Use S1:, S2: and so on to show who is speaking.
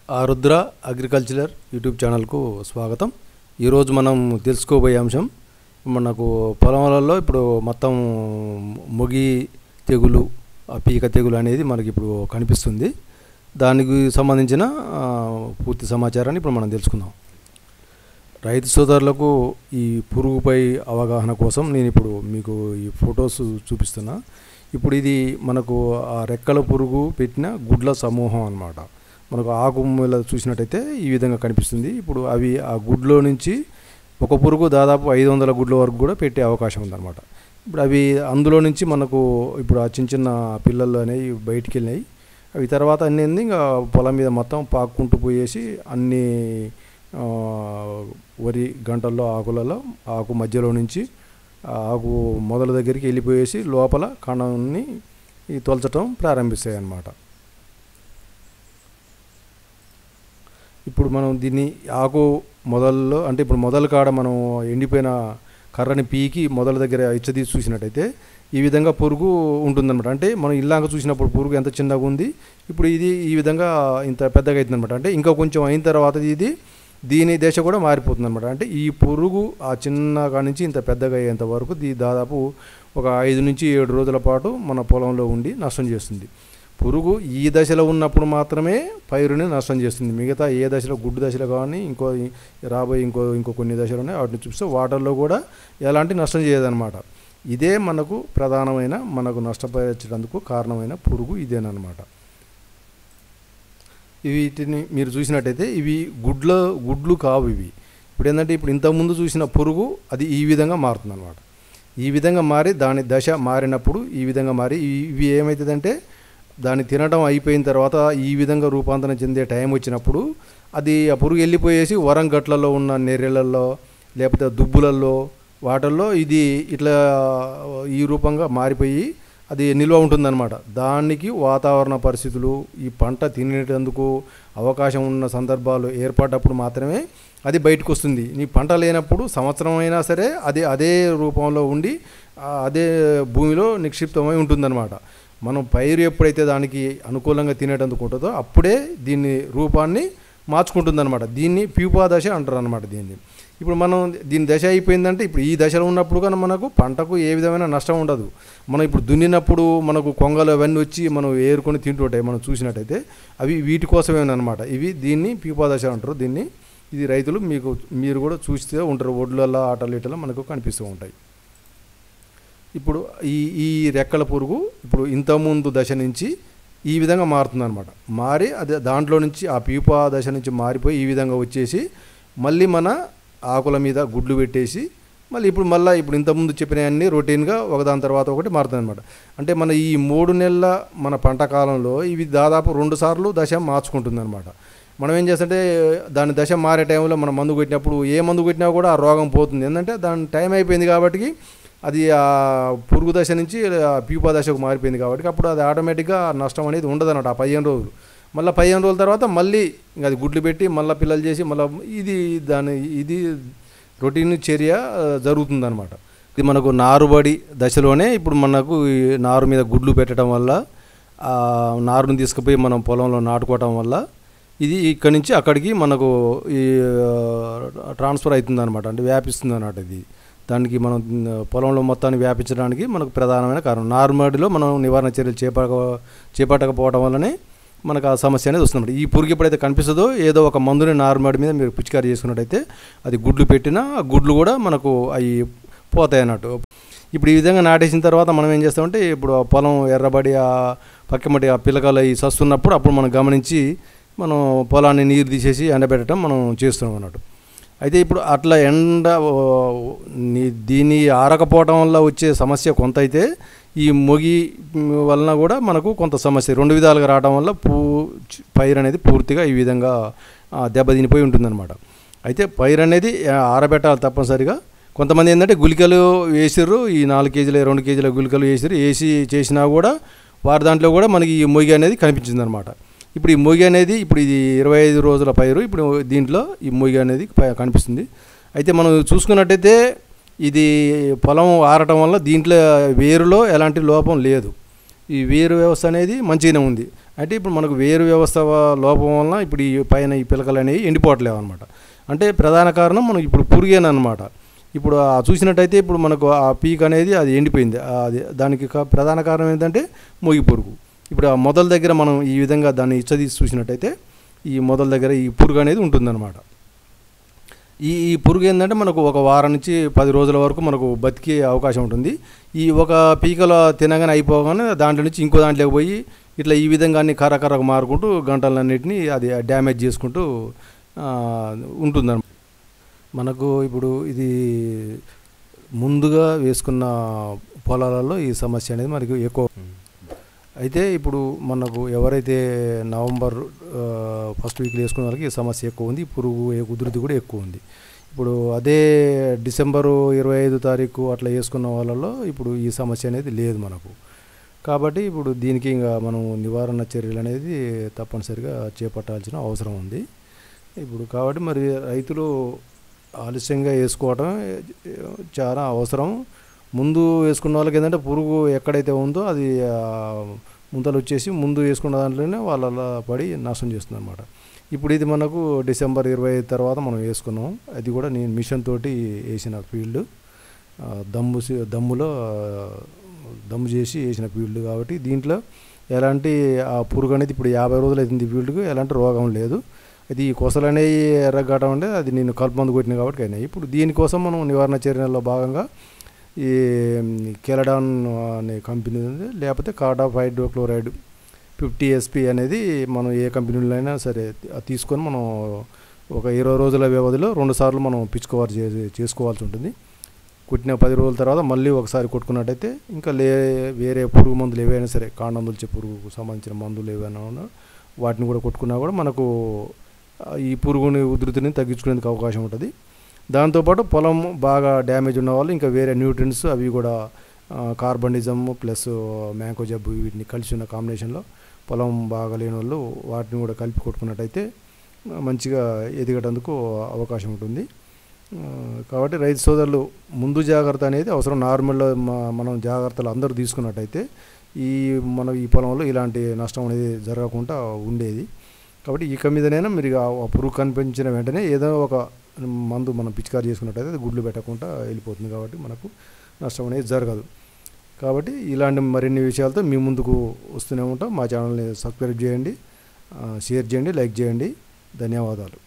S1: ఆరుద్ర అగ్రికల్చరర్ YouTube ఛానల్కు స్వాగతం ఈరోజు మనం తెలుసుకోబోయే అంశం మనకు పొలాలలో ఇప్పుడు మొత్తం మొగి తెగులు ఆ పీక తెగులు అనేది మనకి ఇప్పుడు కనిపిస్తుంది దానికి సంబంధించిన ఆ, పూర్తి సమాచారాన్ని ఇప్పుడు మనం తెలుసుకుందాం రైతు సోదరులకు ఈ పురుగుపై అవగాహన కోసం నేను ఇప్పుడు మీకు ఈ ఫొటోస్ చూపిస్తున్నా ఇప్పుడు ఇది మనకు ఆ రెక్కల పురుగు పెట్టిన గుడ్ల సమూహం అన్నమాట మనకు ఆకు మీద చూసినట్టయితే ఈ విధంగా కనిపిస్తుంది ఇప్పుడు అవి ఆ గుడ్లో నుంచి ఒక పురుగు దాదాపు ఐదు వందల గుడ్ల వరకు కూడా పెట్టే అవకాశం ఉందన్నమాట ఇప్పుడు అవి అందులో నుంచి మనకు ఇప్పుడు ఆ చిన్న చిన్న పిల్లలు అనేవి బయటికి వెళ్ళినాయి అవి తర్వాత అన్ని ఏంది ఇంకా పొలం మీద మొత్తం పాక్కుంటూ పోయేసి అన్ని ఆ, వరి గంటల్లో ఆకులలో ఆకు మధ్యలో నుంచి ఆ ఆకు మొదల దగ్గరికి వెళ్ళిపోయేసి లోపల కణాన్ని ఈ తొలచటం ప్రారంభిస్తాయి అన్నమాట ఇప్పుడు మనం దీన్ని ఆకు మొదల్లో అంటే ఇప్పుడు మొదలు కాడ మనం ఎండిపోయిన కర్రని పీకి మొదల దగ్గర ఇచ్చదీసి చూసినట్టయితే ఈ విధంగా పురుగు ఉంటుందన్నమాట అంటే మనం ఇల్లాక చూసినప్పుడు పురుగు ఎంత చిన్నగా ఉంది ఇప్పుడు ఇది ఈ విధంగా ఇంత పెద్దగా అవుతుందన్నమాట అంటే ఇంకా కొంచెం అయిన తర్వాత ఇది దీని దశ కూడా మారిపోతుంది అనమాట అంటే ఈ పురుగు ఆ చిన్న కాడి నుంచి ఇంత పెద్దగా అయ్యేంత వరకు దీ దాదాపు ఒక ఐదు నుంచి ఏడు రోజుల పాటు మన పొలంలో ఉండి నష్టం చేస్తుంది పురుగు ఈ దశలో ఉన్నప్పుడు మాత్రమే పైరుని నష్టం చేస్తుంది మిగతా ఏ దశలో గుడ్డు దశలో కానీ ఇంకో రాబోయే ఇంకో ఇంకో కొన్ని దశలు ఉన్నాయి వాటిని చూపిస్తే వాటర్లో కూడా ఎలాంటి నష్టం చేయదన్నమాట ఇదే మనకు ప్రధానమైన మనకు నష్టపరిచేందుకు కారణమైన పురుగు ఇదేనమాట వీటిని మీరు చూసినట్టయితే ఇవి గుడ్ల గుడ్లు కావు ఇవి ఇప్పుడు ఏంటంటే ఇప్పుడు ఇంతకుముందు చూసిన పురుగు అది ఈ విధంగా మారుతుంది అనమాట ఈ విధంగా మారి దాని దశ మారినప్పుడు ఈ విధంగా మారి ఇవి- ఇవి ఏమవుతుందంటే దాన్ని తినడం అయిపోయిన తర్వాత ఈ విధంగా రూపాంతరం చెందే టైం వచ్చినప్పుడు అది ఆ పురుగు వెళ్ళిపోయేసి వరం గట్లలో ఉన్న నెర్రెలలో లేకపోతే దుబ్బులలో వాటల్లో ఇది ఇట్లా ఈ రూపంగా మారిపోయి అది నిల్వ ఉంటుందన్నమాట దానికి వాతావరణ పరిస్థితులు ఈ పంట తినేటందుకు అవకాశం ఉన్న సందర్భాలు ఏర్పడ్డప్పుడు మాత్రమే అది బయటకు వస్తుంది నీ పంట లేనప్పుడు సంవత్సరం అయినా సరే అది అదే రూపంలో ఉండి ఆ, అదే భూమిలో నిక్షిప్తమై ఉంటుందన్నమాట మనం పైరు ఎప్పుడైతే దానికి అనుకూలంగా తినేటందుకు ఉంటుందో అప్పుడే దీన్ని రూపాన్ని మార్చుకుంటుందన్నమాట దీన్ని ప్యూపా దశ అంటారు అనమాట దీన్ని ఇప్పుడు మనం దీని దశ అయిపోయిందంటే ఇప్పుడు ఈ దశలో ఉన్నప్పుడు కానీ మనకు పంటకు ఏ విధమైన నష్టం ఉండదు మనం ఇప్పుడు దున్నినప్పుడు మనకు కొంగలు అవన్నీ వచ్చి మనం ఏరుకొని తింటుంటాయి మనం చూసినట్టయితే అవి వీటి కోసమేనమాట ఇవి దీన్ని ప్యూపా దశ అంటారు దీన్ని ఇది రైతులు మీకు మీరు కూడా చూస్తే ఉంటారు ఒడ్లలో ఆటలు ఇటలో మనకు కనిపిస్తూ ఉంటాయి ఇప్పుడు ఈ ఈ రెక్కల పురుగు ఇప్పుడు ఇంతకుముందు దశ నుంచి ఈ విధంగా మారుతుందన్నమాట మారి అదే దాంట్లో నుంచి ఆ పీపా దశ నుంచి మారిపోయి ఈ విధంగా వచ్చేసి మళ్ళీ మన ఆకుల మీద గుడ్లు పెట్టేసి మళ్ళీ ఇప్పుడు మళ్ళీ ఇప్పుడు ఇంతకుముందు చెప్పినవన్నీ రొటీన్గా ఒకదాని తర్వాత ఒకటి మారుతుంది అనమాట అంటే మన ఈ మూడు నెలల మన పంట కాలంలో ఇవి దాదాపు రెండు సార్లు దశ మార్చుకుంటుంది అనమాట మనం ఏం చేస్తుంటే దాని దశ మారే టైంలో మనం మందు కొట్టినప్పుడు ఏ మందు కొట్టినా కూడా ఆ రోగం పోతుంది ఏంటంటే దాని టైం అయిపోయింది కాబట్టి అది ఆ పురుగు దశ నుంచి ఆ పీపా దశకు మారిపోయింది కాబట్టి అప్పుడు అది ఆటోమేటిక్గా నష్టం అనేది ఉండదు అన్నమాట ఆ పదిహేను రోజులు మళ్ళీ పదిహేను రోజుల తర్వాత మళ్ళీ ఇంకా అది గుడ్లు పెట్టి మళ్ళీ పిల్లలు చేసి మళ్ళీ ఇది దాని ఇది రొటీన్ చర్య జరుగుతుందన్నమాట ఇది మనకు నారుబడి దశలోనే ఇప్పుడు మనకు ఈ నారు మీద గుడ్లు పెట్టడం వల్ల ఆ నారుని తీసుకుపోయి మనం పొలంలో నాటుకోవటం వల్ల ఇది ఇక్కడి నుంచి అక్కడికి మనకు ఈ ఆ, ట్రాన్స్ఫర్ అవుతుంది అనమాట అంటే వ్యాపిస్తుంది అన్నమాట ఇది దానికి మనం ఆ, పొలంలో మొత్తాన్ని వ్యాపించడానికి మనకు ప్రధానమైన కారణం నార్మడిలో మనం నివారణ చర్యలు చేపక చేపట్టకపోవడం వల్లనే మనకు ఆ సమస్య అనేది వస్తుంది ఈ పురుగు ఎప్పుడైతే కనిపిస్తుందో ఏదో ఒక మందుని నార్మడి మీద మీరు పిచికారీ చేసుకున్నట్టయితే అది గుడ్లు పెట్టినా ఆ గుడ్లు కూడా మనకు అవి పోతాయి అన్నట్టు ఇప్పుడు ఈ విధంగా నాటేసిన తర్వాత మనం ఏం చేస్తామంటే ఇప్పుడు ఆ పొలం ఎర్రబడి ఆ పక్కమటి ఆ పిల్లకాలు అవి సస్తున్నప్పుడు అప్పుడు మనం గమనించి మనం పొలాన్ని నీరు తీసేసి ఎండబెట్టడం మనం చేస్తున్నాం అన్నట్టు అయితే ఇప్పుడు అట్లా ఎండ ఓ, నీ- దీన్ని ఆరకపోవటం వల్ల వచ్చే సమస్య కొంత అయితే ఈ మొగి మ్, వలన కూడా మనకు కొంత సమస్య రెండు విధాలుగా రావడం వల్ల పూ చ్- పైరు అనేది పూర్తిగా ఈ విధంగా ఆ, దెబ్బతినిపోయి ఉంటుందన్నమాట అయితే పైరు అనేది ఆ, ఆరబెట్టాలి తప్పనిసరిగా కొంతమంది ఏంటంటే గుళికలు వేసిర్రు ఈ నాలుగు కేజీల రెండు కేజీల గుళికలు వేసిర్రు వేసి చేసినా కూడా వారి దాంట్లో కూడా మనకి ఈ మొగి అనేది కనిపించింది అనమాట ఇప్పుడు ఈ మొగి అనేది ఇప్పుడు ఇది ఇరవై ఐదు రోజుల పైరు ఇప్పుడు దీంట్లో ఈ మొగి అనేది ప- కనిపిస్తుంది అయితే మనం చూసుకున్నట్టయితే ఇది పొలం ఆరటం వల్ల దీంట్లో వేరులో ఎలాంటి లోపం లేదు ఈ వేరు వ్యవస్థ అనేది మంచిగానే ఉంది అంటే ఇప్పుడు మనకు వేరు వ్యవస్థ వ- లోపం వలన ఇప్పుడు ఈ పైన ఈ పిలకలు అనేవి ఎండిపోవట్లేవు అనమాట అంటే ప్రధాన కారణం మనకి ఇప్పుడు పురుగేనమాట ఇప్పుడు ఆ చూసినట్టయితే ఇప్పుడు మనకు ఆ పీక్ అనేది అది ఎండిపోయింది ఆ అది దానికి కా- ప్రధాన కారణం ఏంటంటే మొగి పురుగు ఇప్పుడు ఆ మొదల దగ్గర మనం ఈ విధంగా దాన్ని ఇచ్చదీసి చూసినట్టయితే ఈ మొదల దగ్గర ఈ పురుగు అనేది ఉంటుందన్నమాట ఈ ఈ పురుగు ఏంటంటే మనకు ఒక వారం నుంచి పది రోజుల వరకు మనకు బతికే అవకాశం ఉంటుంది ఈ ఒక పీకలో తినగానే అయిపోగానే దాంట్లో నుంచి ఇంకో దాంట్లోకి పోయి ఇట్లా ఈ విధంగా అన్ని కర్రకర్రకు మారుకుంటూ గంటలన్నిటిని అది డ్యామేజ్ చేసుకుంటూ ఉంటుందన్నమాట మనకు ఇప్పుడు ఇది ముందుగా వేసుకున్న పొలాలలో ఈ సమస్య అనేది మనకి ఎక్కువ అయితే ఇప్పుడు మనకు ఎవరైతే నవంబర్ ఆ, ఫస్ట్ వీక్లో వేసుకున్న వాళ్ళకి ఈ సమస్య ఎక్కువ ఉంది పురుగు ఏ- ఉధృతి కూడా ఎక్కువ ఉంది ఇప్పుడు అదే డిసెంబరు ఇరవై ఐదు తారీఖు అట్లా వేసుకున్న వాళ్ళలో ఇప్పుడు ఈ సమస్య అనేది లేదు మనకు కాబట్టి ఇప్పుడు దీనికి ఇంకా మనం నివారణ చర్యలు అనేది తప్పనిసరిగా చేపట్టాల్సిన అవసరం ఉంది ఇప్పుడు కాబట్టి మరి రైతులు ఆలస్యంగా వేసుకోవడం చాలా అవసరం ముందు వేసుకున్న వాళ్ళకి ఏంటంటే పురుగు ఎక్కడైతే ఉందో అది ఆ, ముంతలు వచ్చేసి ముందు వేసుకున్న దాంట్లోనే వాళ్ళ అలా పడి నాశనం చేస్తుంది అనమాట ఇప్పుడు ఇది మనకు డిసెంబర్ ఇరవై ఐదు తర్వాత మనం వేసుకున్నాం అది కూడా నేను మిషన్ తోటి వేసిన ఫీల్డ్ ఆ, దమ్ము సి- దమ్ములో ఆ, దమ్ము చేసి వేసిన ఫీల్డ్ కాబట్టి దీంట్లో ఎలాంటి ఆ పురుగు అనేది ఇప్పుడు యాభై రోజులు అవుతుంది ఈ ఫీల్డ్కు ఎలాంటి రోగం లేదు అది ఈ కొసలు అనేవి ఎర్రగట్టం అంటే అది నేను కలుపు మందు కొట్టిన కాబట్టి అయినాయి ఇప్పుడు దీనికోసం మనం నివారణ చర్యల్లో భాగంగా ఈ కెలడాన్ అనే కంపెనీ ఉంది లేకపోతే కార్డాఫ్ హైడ్రోక్లోరైడ్ ఫిఫ్టీ ఎస్పీ అనేది మనం ఏ కంపెనీలో అయినా సరే అది తీసుకొని మనం ఒక ఇరవై రోజుల వ్యవధిలో రెండు సార్లు మనం పిచ్చుకోవాలి చేసి చేసుకోవాల్సి ఉంటుంది కుట్టిన పది రోజుల తర్వాత మళ్ళీ ఒకసారి కొట్టుకున్నట్టయితే ఇంకా లే వేరే పురుగు మందులు ఏవైనా సరే కాండం దుల్చే పురుగుకు సంబంధించిన మందులు ఏవైనా ఉన్నా వాటిని కూడా కొట్టుకున్నా కూడా మనకు ఆ, ఈ పురుగుని ఉధృతిని తగ్గించుకునేందుకు అవకాశం ఉంటుంది దాంతోపాటు పొలం బాగా డ్యామేజ్ ఉన్న వాళ్ళు ఇంకా వేరే న్యూట్రియంట్స్ అవి కూడా ఆ, కార్బనిజం ప్లస్ మ్యాంకో జబ్బు వీటిని కలిసి ఉన్న కాంబినేషన్లో పొలం బాగా లేని వాళ్ళు వాటిని కూడా కలిపి కొట్టుకున్నట్టయితే ఆ, మంచిగా ఎదిగేటందుకు అవకాశం ఉంటుంది ఆ, కాబట్టి రైతు సోదరులు ముందు జాగ్రత్త అనేది అవసరం నార్మల్లో మ- మనం జాగ్రత్తలు అందరూ తీసుకున్నట్టయితే ఈ మన ఈ పొలంలో ఇలాంటి నష్టం అనేది జరగకుండా ఉండేది కాబట్టి ఇక మీదనైనా మీరు ఇక ఆ పురుగు కనిపించిన వెంటనే ఏదో ఒక మందు మనం పిచికారి చేసుకున్నట్టయితే అది గుడ్లు పెట్టకుండా వెళ్ళిపోతుంది కాబట్టి మనకు నష్టం అనేది జరగదు కాబట్టి ఇలాంటి మరిన్ని విషయాలతో మీ ముందుకు వస్తూనే ఉంటాం మా ఛానల్ని సబ్స్క్రైబ్ చేయండి ఆ, షేర్ చేయండి లైక్ చేయండి ధన్యవాదాలు